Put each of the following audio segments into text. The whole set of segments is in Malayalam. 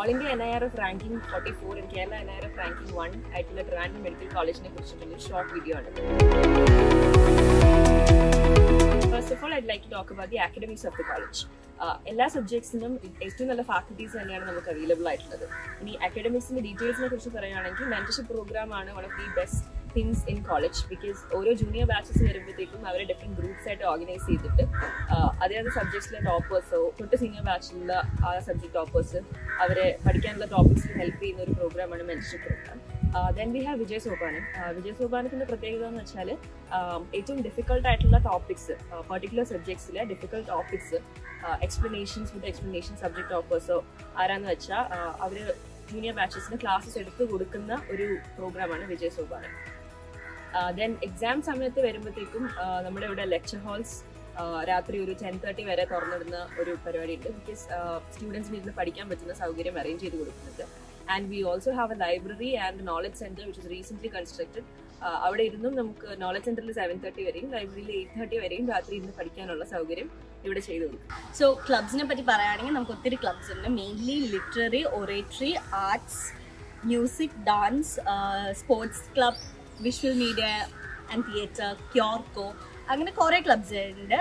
All India N I R F ranking forty four and Kerala N I R F ranking one ആയിട്ടുള്ള ട്രിവാൻഡ്രം മെഡിക്കൽ കോളേജിനെ കുറിച്ചിട്ടുള്ള ഷോർട്ട് വീഡിയോ ആണ് first of all I like to talk about the academics of the college എല്ലാ സബ്ജക്ട്സിനും ഏറ്റവും നല്ല ഫാക്കൽറ്റീസ് തന്നെയാണ് നമുക്ക് അവൈലബിൾ ആയിട്ടുള്ളത് ഇനി അക്കാഡമിക്സിന്റെ ഡീറ്റെയിൽസിനെ കുറിച്ച് പറയുകയാണെങ്കിൽ മെന്റർഷിപ്പ് പ്രോഗ്രാം ആണ് one of the best things in college because ഓരോ ജൂനിയർ ബാച്ചസ് വരുമ്പോഴത്തേക്കും അവരെ ഡിഫറെന്റ് ഗ്രൂപ്പ്സ് ആയിട്ട് ഓർഗനൈസ് ചെയ്തിട്ട് അതേത് സബ്ജക്ട്സിലെ ടോപ്പേഴ്സോ തൊട്ട് സീനിയർ ബാച്ചിലുള്ള ആ സബ്ജക്ട് ടോപ്പേഴ്സ് അവരെ പഠിക്കാനുള്ള ടോപ്പിക്സിൽ ഹെൽപ്പ് ചെയ്യുന്ന ഒരു പ്രോഗ്രാമാണ് mentorship programme then we have Vijay Sopanam Vijay സോപാനത്തിന്റെ പ്രത്യേകത എന്ന് വെച്ചാൽ ഏറ്റവും ഡിഫിക്കൽട്ട് ആയിട്ടുള്ള ടോപ്പിക്സ് പെർട്ടിക്കുലർ സബ്ജക്ട്സിലെ difficult topics explanations with explanation subject ടോപ്പേഴ്സോ ആരാന്ന് വെച്ചാൽ അവർ ജൂനിയർ ബാച്ചസിന് ക്ലാസ്സസ് എടുത്ത് കൊടുക്കുന്ന ഒരു പ്രോഗ്രാമാണ് വിജയ് സോപാനം ദെൻ എക്സാം സമയത്ത് വരുമ്പോഴത്തേക്കും നമ്മുടെ ഇവിടെ ലെക്ചർ ഹാൾസ് രാത്രി ഒരു ടെൻ തേർട്ടി വരെ തുറന്നിടുന്ന ഒരു പരിപാടി ഉണ്ട് ബിക്കോസ് സ്റ്റുഡൻസിന് ഇരുന്ന് പഠിക്കാൻ പറ്റുന്ന സൗകര്യം അറേഞ്ച് ചെയ്ത് കൊടുക്കുന്നുണ്ട് and we also have a library and knowledge centre which is recent constructed അവിടെ ഇരുന്നും നമുക്ക് നോളജ് സെന്ററിൽ സെവൻ തേർട്ടി വരെയും ലൈബ്രറിയിൽ എയ്റ്റ് തേർട്ടി വരെയും രാത്രി ഇരുന്ന് പഠിക്കാനുള്ള സൗകര്യം ഇവിടെ ചെയ്തു കൊടുക്കും സോ ക്ലബ്സിനെ പറ്റി പറയുകയാണെങ്കിൽ നമുക്ക് ഒത്തിരി ക്ലബ്സ് ഉണ്ട് mainly literary oratory arts music dance sports club visual media and theatre ക്യോർക്കോ അങ്ങനെ കുറേ ക്ലബ്സ് ഉണ്ട്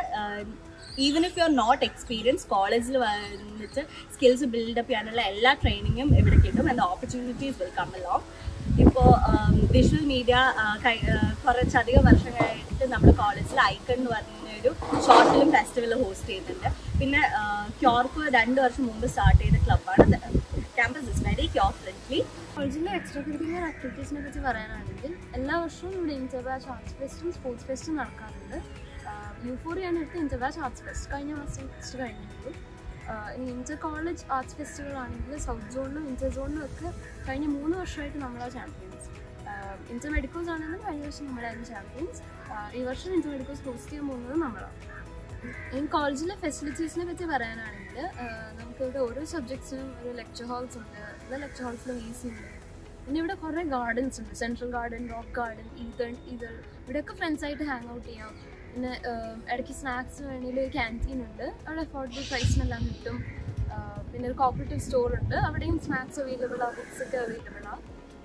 even if you are not experience കോളേജിൽ വന്നിട്ട് സ്കിൽസ് ബിൽഡപ്പ് ചെയ്യാനുള്ള എല്ലാ ട്രെയിനിങ്ങും ഇവിടെ കിട്ടും and opportunities will come along ഇപ്പോൾ വിഷ്വൽ മീഡിയ കുറച്ചധികം വർഷങ്ങളായിട്ട് നമ്മുടെ കോളേജിൽ ഐക്കൺ എന്ന് പറഞ്ഞൊരു ഷോർട്ട് ഫിലിം ഫെസ്റ്റിവൽ ഹോസ്റ്റ് ചെയ്യുന്നുണ്ട് പിന്നെ ക്യോർക്ക് രണ്ട് വർഷം മുമ്പ് സ്റ്റാർട്ട് ചെയ്ത ക്ലബ്ബാണ് campus is very queer friendly കോളേജിലെ എക്സ്ട്രാ കരിക്കുലർ ആക്ടിവിറ്റീസിനെ പറ്റി പറയാനാണെങ്കിൽ എല്ലാ വർഷവും ഇവിടെ ഇന്റർ ബാച്ച് ആർട്സ് ഫെസ്റ്റും സ്പോർട്സ് ഫെസ്റ്റും നടക്കാറുണ്ട് യൂഫോറിയാണ് എടുത്ത് ഇന്റർ ബാച്ച് ആർട്സ് ഫെസ്റ്റ് കഴിഞ്ഞ മാസം ഫെസ്റ്റ് കഴിഞ്ഞിട്ടുള്ളൂ ഇനി ഇന്റർ കോളേജ് ആർട്സ് ഫെസ്റ്റുകളാണെങ്കിൽ സൗത്ത് സോണിലും ഇന്റർ സോണിലും ഒക്കെ കഴിഞ്ഞ മൂന്ന് വർഷമായിട്ട് നമ്മളാണ് ചാമ്പ്യൻസ് ഇന്റർ മെഡിക്കോസ് ആണെങ്കിലും കഴിഞ്ഞ വർഷം നമ്മളായിരുന്നു ചാമ്പ്യൻസ് ഈ വർഷം ഇന്റർ മെഡിക്കോസ് ഹോസ്റ്റ് ചെയ്യാൻ പോകുന്നത് നമ്മളാണ് ഇനി കോളേജിലെ ഫെസിലിറ്റീസിനെ പറ്റി പറയാനാണെങ്കിൽ നമുക്കിവിടെ ഓരോ സബ്ജക്ട്സിനും ഒരു ലെക്ചർ ഹാൾസ് ഉണ്ട് എല്ലാ ലെക്ചർ ഹാൾസിലും എ സി ഉണ്ട് പിന്നെ ഇവിടെ കുറേ ഗാർഡൻസ് ഉണ്ട് സെൻട്രൽ ഗാർഡൻ റോക്ക് ഗാർഡൻ ഈതൺ ഈതൾ ഇവിടെയൊക്കെ ഫ്രണ്ട്സായിട്ട് ഹാങ് ഔട്ട് ചെയ്യാം പിന്നെ ഇടയ്ക്ക് സ്നാക്സ് വേണമെങ്കിൽ ഒരു ക്യാൻറ്റീൻ ഉണ്ട് അവിടെ അഫോർഡബിൾ പ്രൈസിനെല്ലാം കിട്ടും പിന്നെ ഒരു കോപ്പറേറ്റീവ് സ്റ്റോർ ഉണ്ട് അവിടെയും സ്നാക്സ് അവൈലബിൾ ആ ബുക്സ് ഒക്കെ അവൈലബിൾ ആ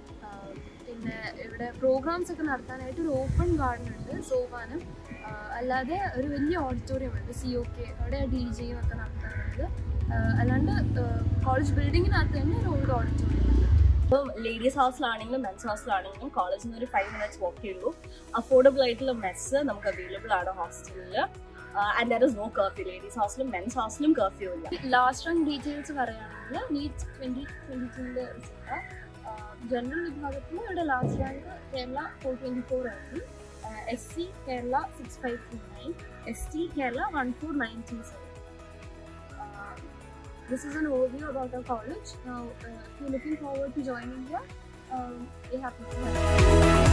പിന്നെ ഇവിടെ പ്രോഗ്രാംസ് ഒക്കെ നടത്താനായിട്ട് ഒരു ഓപ്പൺ ഗാർഡൻ ഉണ്ട് സോപാനം അല്ലാതെ ഒരു വലിയ ഓഡിറ്റോറിയം ഉണ്ട് സി ഒ കെ അവിടെ ഡി ജെയും ഒക്കെ നടത്താറുണ്ട് അല്ലാണ്ട് കോളേജ് ബിൽഡിങ്ങിനകത്ത് തന്നെ ഒരു ഓൾഡ് ഓഡിറ്റോറിയം ഉണ്ട് ഇപ്പം ലേഡീസ് ഹൗസിലാണെങ്കിലും മെൻസ് ഹൗസിലാണെങ്കിലും കോളേജിൽ നിന്ന് ഒരു ഫൈവ് മിനിറ്റ്സ് വാക്ക് ചെയ്യുള്ളൂ അഫോർഡബിൾ ആയിട്ടുള്ള മെസ്സ് നമുക്ക് അവൈലബിൾ ആണ് ഹോസ്റ്റലിൽ and there is no curfew ladies ഹൗസിലും മെൻസ് ഹൗസിലും കർഫ്യൂ ഇല്ല ലാസ്റ്റ് റാങ്ക് ഡീറ്റെയിൽസ് പറയുകയാണെങ്കിൽ നീറ്റ് ട്വൻറ്റി ട്വൻറ്റി ടുവിൻ്റെ റിസൾട്ട് ജനറൽ വിഭാഗത്തിൽ ഇവിടെ last rank Kerala four twenty four ആയിരുന്നു S C Kerala six five three nine S T Kerala one four nine three seven this is an overview about our college. Now, uh, if you're looking forward to joining here, um, we're happy to have you.